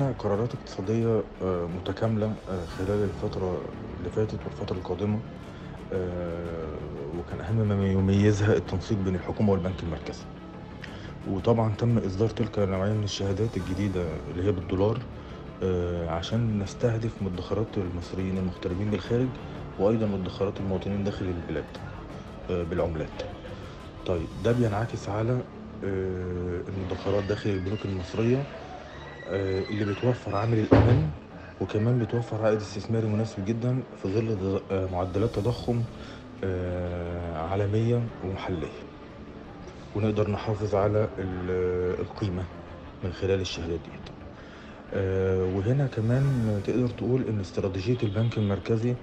عندنا قرارات اقتصادية آه، متكاملة آه، خلال الفترة اللي فاتت والفترة القادمة آه، وكان أهم ما يميزها التنسيق بين الحكومة والبنك المركزي وطبعا تم إصدار تلك النوعية من الشهادات الجديدة اللي هي بالدولار آه، عشان نستهدف مدخرات المصريين المغتربين بالخارج وأيضا مدخرات المواطنين داخل البلاد آه، بالعملات طيب ده بينعكس على آه، المدخرات داخل البنوك المصرية آه، اللي بتوفر عامل الأمان وكمان بتوفر عائد استثماري مناسب جدا في ظل ض- آه، معدلات تضخم آه، عالمية ومحلية ونقدر نحافظ على ال- القيمة من خلال الشهادات دي آه، وهنا كمان تقدر تقول ان استراتيجية البنك المركزي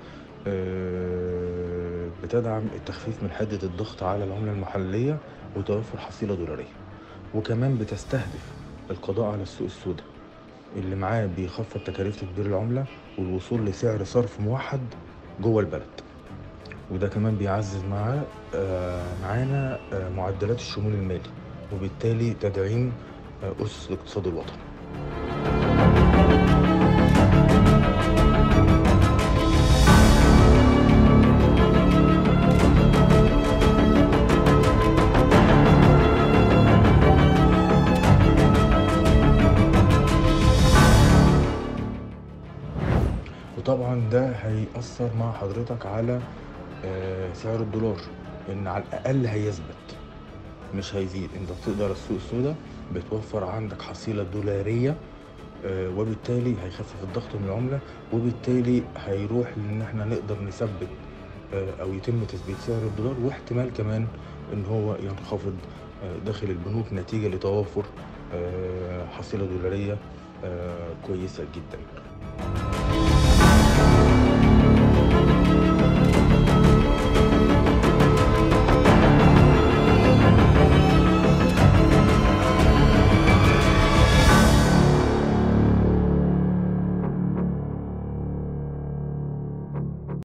آه، بتدعم التخفيف من حدة الضغط على العملة المحلية وتوفر حصيلة دولارية وكمان بتستهدف القضاء على السوق السوداء اللي معاه بيخفض تكاليف تدبير العملة والوصول لسعر صرف موحد جوه البلد وده كمان بيعزز معاه آه، معانا آه، معدلات الشمول المالي وبالتالي تدعيم آه، أسس الاقتصاد الوطني وطبعا ده هيأثر مع حضرتك على آه، سعر الدولار ان على الاقل هيثبت مش هيزيد انت بتقدر السوق السوداء بتوفر عندك حصيلة دولارية آه، وبالتالي هيخفف الضغط من العملة وبالتالي هيروح لان احنا نقدر نثبت آه، او يتم تثبيت سعر الدولار واحتمال كمان ان هو ينخفض آه، داخل البنوك نتيجة لتوافر آه، حصيلة دولارية آه، كويسة جدا